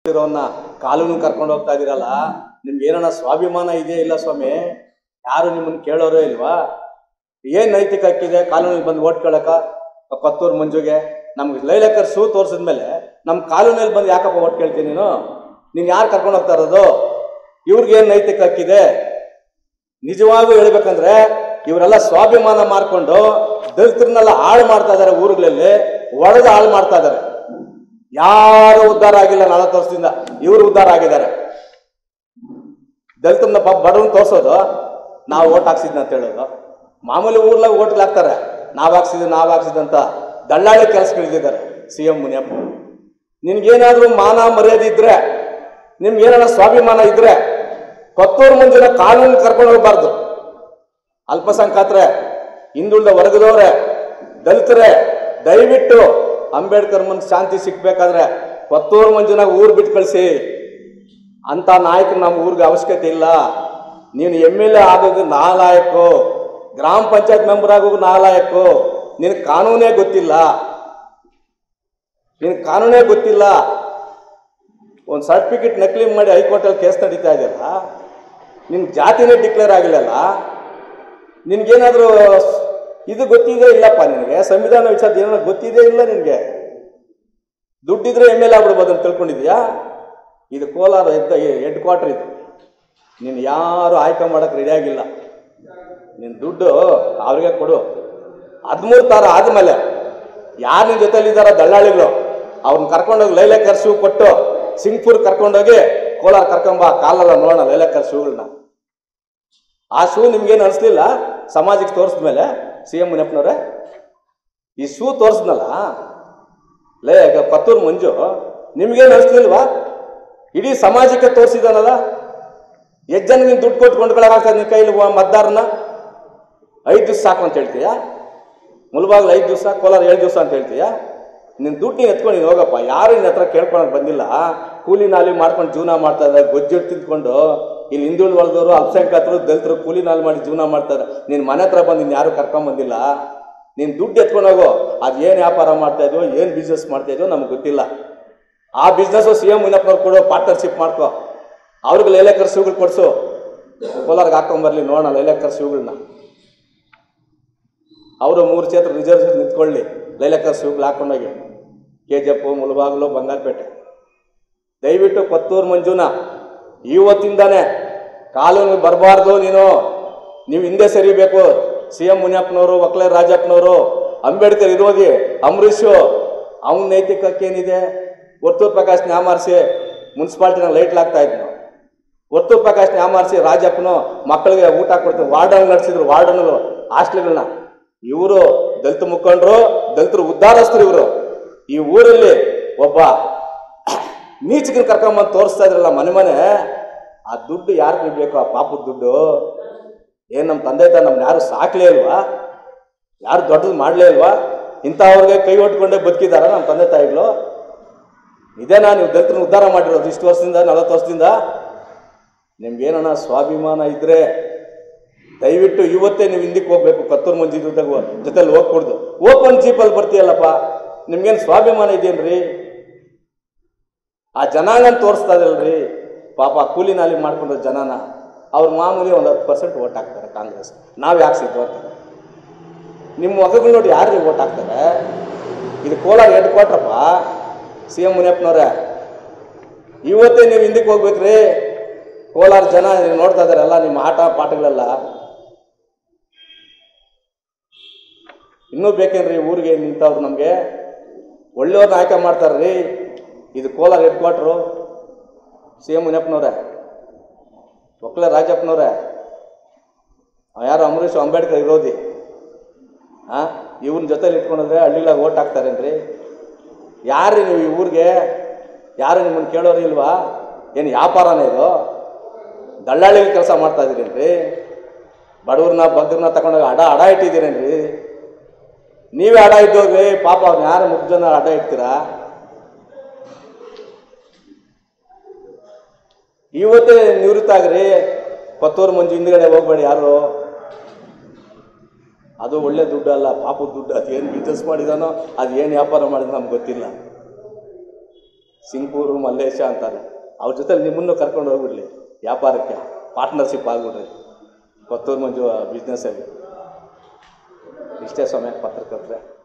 ಇರೋನ್ನ ಕಾಲೂನು ಕರ್ಕೊಂಡು ಹೋಗ್ತಾ ಇದೀರಲ್ಲ ನಿಮ್ಗೆ ಏನನ್ನ ಸ್ವಾಭಿಮಾನ ಇದೆಯಾ ಇಲ್ಲ ಸ್ವಾಮಿ ಯಾರು ನಿಮ್ಮನ್ನ ಕೇಳೋರೇ ಇಲ್ವಾ ಏನ್ ನೈತಿಕ ಹಕ್ಕಿದೆ ಕಾನೂನಿಗೆ ಬಂದು ಓಟ್ ಕೇಳಕ ಕೊತ್ತೂರು ಮಂಜುಗೆ ನಮ್ಗೆ ಲೈಲಕರ್ ಶೂ ತೋರಿಸಿದ್ಮೇಲೆ ನಮ್ಮ ಕಾನೂನಲ್ಲಿ ಬಂದು ಯಾಕಪ್ಪ ಓಟ್ ಕೇಳ್ತೀನಿ ನೀನು ನೀನು ಯಾರು ಕರ್ಕೊಂಡು ಹೋಗ್ತಾ ಇರೋದು ಇವ್ರಿಗೆ ಏನ್ ನೈತಿಕ ಹಕ್ಕಿದೆ ನಿಜವಾಗೂ ಹೇಳ್ಬೇಕಂದ್ರೆ ಇವರೆಲ್ಲ ಸ್ವಾಭಿಮಾನ ಮಾರ್ಕೊಂಡು ದಲಿತರನ್ನೆಲ್ಲ ಹಾಳು ಮಾಡ್ತಾ ಇದಾರೆ ಊರುಗಳಲ್ಲಿ ಒಡೆದು ಹಾಳು ಮಾಡ್ತಾ ಇದಾರೆ ಯಾರು ಉದ್ಧಾರ ಆಗಿಲ್ಲ ನಲವತ್ತು ವರ್ಷದಿಂದ ಇವರು ಉದ್ಧಾರ ಆಗಿದ್ದಾರೆ ದಲಿತರನ್ನ ಪಾಪ ಬಡವನ್ ತೋರ್ಸೋದು ನಾವು ಓಟ್ ಹಾಕ್ಸಿದ್ನ ಅಂತ ಹೇಳೋದು ಮಾಮೂಲಿ ಊರ್ಲಾಗ ಓಟ್ ಹಾಕ್ತಾರೆ ನಾವ್ ಹಾಕ್ಸಿದ್ವಿ ನಾವ್ ಹಾಕ್ಸಿದಂತ ದಳ್ಳಾಳಿ ಕೆಲಸಗಳಿದ್ದಾರೆ ಸಿ ಎಂ ಮುನಿಯಪ್ಪ ನಿನ್ಗೇನಾದ್ರೂ ಮಾನ ಮರ್ಯಾದೆ ಇದ್ರೆ ನಿಮ್ಗೆ ಏನಾರ ಸ್ವಾಭಿಮಾನ ಇದ್ರೆ ಕೊತ್ತೂರು ಮುಂಜಿನ ಕಾನೂನು ಕರ್ಕೊಂಡು ಹೋಗ್ಬಾರ್ದು ಅಲ್ಪಸಂಖ್ಯಾತರೆ ಹಿಂದುಳಿದ ವರ್ಗದವ್ರೆ ದಲಿತರೆ ದಯವಿಟ್ಟು ಅಂಬೇಡ್ಕರ್ ಮುಂದೆ ಶಾಂತಿ ಸಿಕ್ಬೇಕಾದ್ರೆ ಕೊತ್ತೂರು ಮಂಜುನಾಗ ಊರು ಬಿಟ್ಟು ಕಳಿಸಿ ಅಂತ ನಾಯಕರು ನಮ್ಮ ಊರಿಗೆ ಅವಶ್ಯಕತೆ ಇಲ್ಲ ನೀನು ಎಮ್ ಎಲ್ ಎ ಆಗೋದು ನಾಲಾಯಕು ಗ್ರಾಮ ಪಂಚಾಯತ್ ಮೆಂಬರ್ ಆಗೋದು ನಾಲಾಯಕು ನಿನ್ ಕಾನೂನೇ ಗೊತ್ತಿಲ್ಲ ನಿನ್ ಕಾನೂನೇ ಗೊತ್ತಿಲ್ಲ ಒಂದು ಸರ್ಟಿಫಿಕೇಟ್ ನಕಲಿ ಮಾಡಿ ಹೈಕೋರ್ಟಲ್ಲಿ ಕೇಸ್ ನಡೀತಾ ಇದೆಯಲ್ಲ ನಿನ್ ಜಾತಿನೇ ಡಿಕ್ಲೇರ್ ಆಗಿಲ್ಲಲ್ಲ ನಿನ್ಗೇನಾದ್ರೂ ಇದು ಗೊತ್ತಿದೆ ಇಲ್ಲಪ್ಪ ನಿನಗೆ ಸಂವಿಧಾನ ವಿಚಾರದ ಏನೋ ಗೊತ್ತಿದೆ ಇಲ್ಲ ನಿನಗೆ ದುಡ್ಡಿದ್ರೆ ಎಮ್ ಎಲ್ ಆಗ್ಬಿಡ್ಬೋದು ಅಂತ ತಿಳ್ಕೊಂಡಿದ್ಯಾ ಇದು ಕೋಲಾರ ಎದ್ದ ಹೆಡ್ ಕ್ವಾರ್ಟರ್ ಇದು ನೀನು ಯಾರು ಆಯ್ಕೆ ಮಾಡಕ್ಕೆ ರೆಡಿ ಆಗಿಲ್ಲ ನಿನ್ನ ದುಡ್ಡು ಅವ್ರಿಗೆ ಕೊಡು ಹದಿಮೂರು ತಾರ ಆದಮೇಲೆ ಯಾರು ನಿನ್ನ ಜೊತೆಲಿದ್ದಾರ ದಳ್ಳಾಳಿಗಳು ಅವ್ರನ್ನ ಕರ್ಕೊಂಡೋಗಿ ಲೈಲೇಕರ್ ಶೂ ಕೊಟ್ಟು ಸಿಂಗ್ಪುರ್ ಕರ್ಕೊಂಡೋಗಿ ಕೋಲಾರ ಕರ್ಕೊಂಬ ಕಾಲೆಲ್ಲ ನೋಡೋಣ ಲೈಲೇಕರ್ ಶೂಗಳನ್ನ ಆ ಶೂ ನಿಮ್ಗೇನು ಅನಿಸ್ಲಿಲ್ಲ ಸಮಾಜಕ್ಕೆ ತೋರಿಸಿದ್ಮೇಲೆ ಸಿ ಎಂ ಮುನಿಯಪ್ಪನವ್ರೆ ಈ ಶೂ ತೋರಿಸ್ನಲ್ಲ ಲೇ ಈಗ ಪತ್ತೂರು ಮಂಜು ನಿಮ್ಗೇನು ಅನಿಸ್ಲಿಲ್ವಾ ಇಡೀ ಸಮಾಜಕ್ಕೆ ತೋರಿಸಿದಾನಲ್ಲ ಎಷ್ಟು ಜನ ನೀನು ದುಡ್ಡು ಕೊಟ್ಟು ಕೊಂಡ್ಕೊಳಕ್ಕಾಗ್ತದೆ ನಿನ್ನ ಕೈಲಿ ಒ- ಮತದಾರನ ಐದು ದಿವಸ ಸಾಕು ಅಂತ ಹೇಳ್ತೀಯಾ ಮುಲ್ಬಾಗ್ಲು ಐದು ದಿವಸ ಕೋಲಾರ ಏಳು ದಿವಸ ಅಂತ ಹೇಳ್ತೀಯಾ ನಿನ್ನ ದುಡ್ಡು ನೀನು ಎತ್ಕೊಂಡು ನೀನು ಹೋಗಪ್ಪ ಯಾರು ನಿನ್ನ ಹತ್ರ ಕೇಳ್ಕೊಳಕ್ ಬಂದಿಲ್ಲ ಕೂಲಿ ನಾಲಿ ಮಾಡ್ಕೊಂಡು ಜೀವನ ಮಾಡ್ತಾ ಇದ್ದಾರೆ ಗೊಜ್ಜೆಟ್ಟು ತಿಂದ್ಕೊಂಡು ಇಲ್ಲಿ ಹಿಂದುಳಿದ ವರ್ಗದವರು ಅಲ್ಪಸಂಖ್ಯಾತರು ದಲಿತರು ಕೂಲಿ ನಾಲಿ ಮಾಡಿ ಜೀವನ ಮಾಡ್ತಾರೆ ನಿನ್ನ ಮನೆ ಹತ್ರ ಬಂದು ನೀನು ಯಾರು ಕರ್ಕೊಂಡ್ ಬಂದಿಲ್ಲ ನೀನು ದುಡ್ಡು ಎತ್ಕೊಂಡು ಹೋಗು ಅದು ಏನು ವ್ಯಾಪಾರ ಮಾಡ್ತಾ ಇದೆಯೋ ಏನು ಬಿಸ್ನೆಸ್ ಮಾಡ್ತಾ ಇದೆಯೋ ನಮ್ಗೆ ಗೊತ್ತಿಲ್ಲ ಆ ಬಿಸ್ನೆಸ್ಸು ಸಿ ಎಂ ಮುನಿಯಪ್ಪನವ್ರು ಕೊಡು ಪಾರ್ಟ್ನರ್ಶಿಪ್ ಮಾಡ್ಕೊ ಅವ್ರಿಗೆ ಲೈಲೇಕರ್ ಶೂಗಳು ಕೊಡಿಸು ಕೋಲಾರ್ಗೆ ಹಾಕೊಂಬರ್ಲಿ ನೋಡೋಣ ಲೈಲೇಕರ್ ಶೂಗಳನ್ನ ಅವರು ಮೂರು ಕ್ಷೇತ್ರ ರಿಸರ್ವೇಷನ್ ನಿಂತ್ಕೊಳ್ಳಿ ಲೈಲೇಕರ್ ಶೂಗಳು ಹಾಕೊಂಡೋಗಿ K G F Mulbagal Bangarpet ದಯವಿಟ್ಟು ಕೊತ್ತೂರು ಮಂಜುನ ಇವತ್ತಿಂದಾನೆ ಕಾನೂನು ಬರಬಾರ್ದು ನೀನು ನೀವು ಹಿಂದೆ ಸರಿಬೇಕು ಸಿ ಎಂ ಮುನಿಯಪ್ಪನವರು ಒಕ್ಲೆ ರಾಜಪ್ಪನವರು ಅಂಬೇಡ್ಕರ್ ವಿರೋಧಿ ಅಂಬರೀಷು ಅವನ ನೈತಿಕಕ್ಕೇನಿದೆ ವರ್ತೂರ್ ಪ್ರಕಾಶ್ ನ್ಯಾಮಾರಿಸಿ ಮುನ್ಸಿಪಾಲ್ಟಿನ ಲೈಟ್ ಹಾಕ್ತಾ ಇದ್ನು ವರ್ತೂರ್ ಪ್ರಕಾಶ್ ನ್ಯಾಮಾರಿಸಿ ರಾಜಪ್ಪನು ಮಕ್ಕಳಿಗೆ ಊಟ ಕೊಡ್ತಾರೆ ವಾರ್ಡನ್ ನಡೆಸಿದ್ರು ವಾರ್ಡನ್ಗಳು ಹಾಸ್ಟೆಲ್ಗಳನ್ನ ಇವರು ದಲಿತ ಮುಖಂಡರು ದಲಿತರು ಉದ್ಧಾರಸ್ಥರು ಇವರು ಈ ಊರಲ್ಲಿ ಒಬ್ಬ ನೀಚಕನ್ ಕರ್ಕೊಂಬಂದು ತೋರಿಸ್ತಾ ಇದ್ರಲ್ಲ ಮನೆ ಮನೆ ಆ ದುಡ್ಡು ಯಾರಿಗೆ ಬೇಕು ಆ ಪಾಪದ ದುಡ್ಡು ಏನ್ ನಮ್ಮ ತಂದೆ ತಾಯಿ ನಮ್ನ ಯಾರು ಸಾಕ್ಲೇ ಇಲ್ವಾ ಯಾರು ದೊಡ್ಡದು ಮಾಡಲೇ ಇಲ್ವಾ ಇಂಥವ್ರಿಗೆ ಕೈ ಒಟ್ಕೊಂಡೇ ಬದುಕಿದಾರ ನಮ್ಮ ತಂದೆ ತಾಯಿಗಳು ಇದೇನಾ ನೀವು ದಲಿತರನ್ನ ಉದ್ಧಾರ ಮಾಡಿರೋದು ಇಷ್ಟು ವರ್ಷದಿಂದ ನಲವತ್ತು ವರ್ಷದಿಂದ ನಿಮ್ಗೇನಣ್ಣ ಸ್ವಾಭಿಮಾನ ಇದ್ರೆ ದಯವಿಟ್ಟು ಇವತ್ತೇ ನೀವು ಹಿಂದಕ್ಕೆ ಹೋಗ್ಬೇಕು ಕತ್ತೂರು ಮಂಜಿ ಜೊತೆಗೆ ಜೊತೆಲಿ ಹೋಗ್ಕೊಡ್ದು ಓಪನ್ ಜೀಪಲ್ಲಿ ಬರ್ತೀಯಲ್ಲಪ್ಪ ನಿಮ್ಗೇನು ಸ್ವಾಭಿಮಾನ ಇದೆಯೇನ್ರಿ ಆ ಜನಾಂಗನ ತೋರಿಸ್ತಾ ಇದಲ್ರಿ ಪಾಪ ಕೂಲಿ ನಾಲಿ ಮಾಡ್ಕೊಂಡ್ರ ಜನನ ಅವ್ರ ಮಾಮೂಲಿ ಒಂದು ಹತ್ತು ಪರ್ಸೆಂಟ್ ಓಟ್ ಹಾಕ್ತಾರೆ ಕಾಂಗ್ರೆಸ್ ನಾವು ಯಾಕೆ ಸಿದ್ದು ಅಂತಾರೆ ನಿಮ್ಮ ಮಗಗಳು ನೋಡಿ ಯಾರು ಓಟ್ ಹಾಕ್ತಾರೆ ಇದು ಕೋಲಾರ ಹೆಡ್ ಕ್ವಾರ್ಟ್ರಪ್ಪ ಸಿ ಎಂ ಮುನಿಯಪ್ಪನವ್ರೆ ಇವತ್ತೇ ನೀವು ಹಿಂದಕ್ಕೆ ಹೋಗ್ಬೇಕ್ರಿ ಕೋಲಾರ ಜನ ನೀವು ನೋಡ್ತಾ ಇದಾರಲ್ಲ ನಿಮ್ಮ ಆಟ ಪಾಠಗಳೆಲ್ಲ ಇನ್ನೂ ಬೇಕೇನ್ರಿ ಊರಿಗೆ ನಿಂತವ್ರು ನಮಗೆ ಒಳ್ಳೆಯವ್ರನ್ನ ಆಯ್ಕೆ ಮಾಡ್ತಾರ್ರಿ ಇದು Kolar headquarters C M ಮುನಿಯಪ್ಪನವ್ರೆ ಒಕ್ಕಲೆ ರಾಜಪ್ಪನವ್ರೆ ಅವ ಯಾರು ಅಂಬರೀಷ್ ಅಂಬೇಡ್ಕರ್ ವಿರೋಧಿ ಹಾಂ ಇವ್ನ ಜೊತೆಲಿ ಇಟ್ಕೊಂಡಿದ್ರೆ ಹಳ್ಳಿಗಳಾಗ ಓಟ್ ಹಾಕ್ತಾರೇನ್ರಿ ಯಾರು ನೀವು ಈ ಊರಿಗೆ ಯಾರು ನಿಮ್ಮನ್ನು ಕೇಳೋರು ಇಲ್ವಾ ಏನು ವ್ಯಾಪಾರನೇ ಇದು ದಳ್ಳಾಳಿಗೆ ಕೆಲಸ ಮಾಡ್ತಾ ಇದೀರೇನ್ರಿ ಬಡವ್ರನ್ನ ಬಗ್ಗರನ್ನ ತಗೊಂಡೋಗಿ ಅಡ ಅಡ ಇಟ್ಟಿದ್ದೀರೇನ್ರಿ ನೀವೇ ಅಡ ಇದ್ದೋಗ್ರಿ ಪಾಪ ಅವ್ರನ್ನ ಯಾರು ಮುಗ್ದು ಜನ ಅಡ ಇಡ್ತೀರಾ ಇವತ್ತೇ ನಿವೃತ್ತ ಆಗ್ರಿ ಕೊತ್ತೂರು ಮಂಜು ಹಿಂದ್ಗಡೆ ಹೋಗ್ಬೇಡಿ ಯಾರು ಅದು ಒಳ್ಳೆ ದುಡ್ಡು ಅಲ್ಲ ಪಾಪದ ದುಡ್ಡು ಅದು ಏನು ಬಿಸ್ನೆಸ್ ಮಾಡಿದಾನೋ ಅದು ಏನು ವ್ಯಾಪಾರ ಮಾಡಿದ ನಮ್ಗೆ ಗೊತ್ತಿಲ್ಲ ಸಿಂಗಪೂರು ಮಲ್ಲೇಶ ಅಂತಾರೆ ಅವ್ರ ಜೊತೆಲಿ ನಿಮ್ಮನ್ನು ಕರ್ಕೊಂಡು ಹೋಗ್ಬಿಡ್ಲಿ ವ್ಯಾಪಾರಕ್ಕೆ ಪಾರ್ಟ್ನರ್ಶಿಪ್ ಆಗ್ಬಿಡ್ರಿ ಕೊತ್ತೂರು ಮಂಜು ಬಿಸ್ನೆಸ್ಸಲ್ಲಿ ಇಷ್ಟೇ ಸ್ವಾಮಿ ಪತ್ರಕರ್ತರೆ